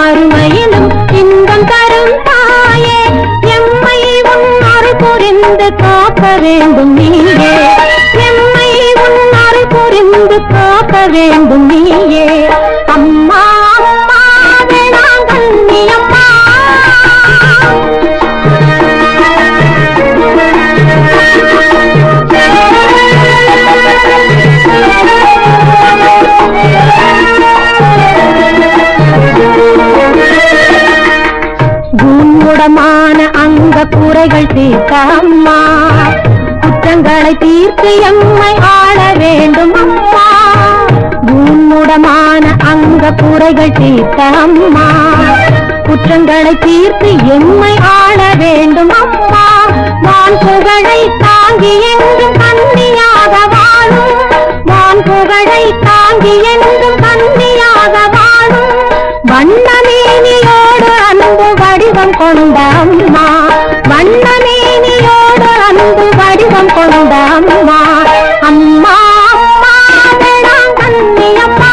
மறுமையிலும் இன்பம் தரும் தாயே எம்மை உன் அருள் புரிந்து காக்க வேண்டும் நீயே எம்மை உன் அருள் புரிந்து காக்க வேண்டும் நீயே அம்மா அம்மா வேளாங்கண்ணி அம்மா குணமுடமான அங்க குறைகள் தீர்க்க அம்மா குற்றங்களை தீர்த்து எம்மை ஆள வேண்டும் அம்மா குணமுடமான அங்க குறைகள் தீர்க்க அம்மா குற்றங்களை தீர்த்து எம்மை ஆள வேண்டும் அம்மா வான் புகழை தாங்கி என்றும் கன்னியாக வாழும் வான் புகழை தாங்கி என்றும் கன்னியாக வாழும் வண்ணமேனியோடு அன்பு வடிவம் கொண்ட அம்மா வண்ணமேனியோடு அன்பு வடிவம் கொண்ட அம்மா அம்மா அம்மா வேளாங்கண்ணி அம்மா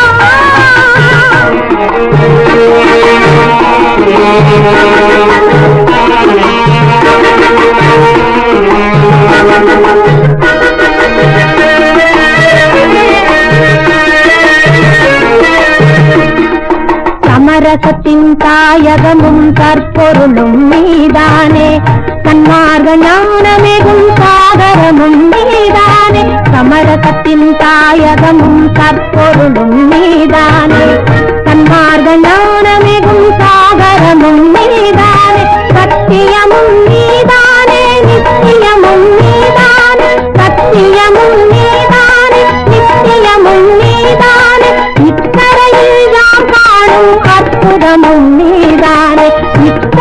சமரசத்தின் தாயகமும் கற்பொருளும் நீதானே சன்மார்க்க ஞானமிகும் சாகரமும் நீதானே சமரசத்தின் தாயகமும் கற்பொருளும் நீதானே சன்மார்க்க ஞானமிகும் சாகரமும் நீதானே சத்தியமும் நீதானே நித்தியமும் நீதானே சத்தியமும் நீதானே நித்தியமும் நீதானே இக்கரையில் யாம் காணும் அற்புதமும் நீதானே இக்க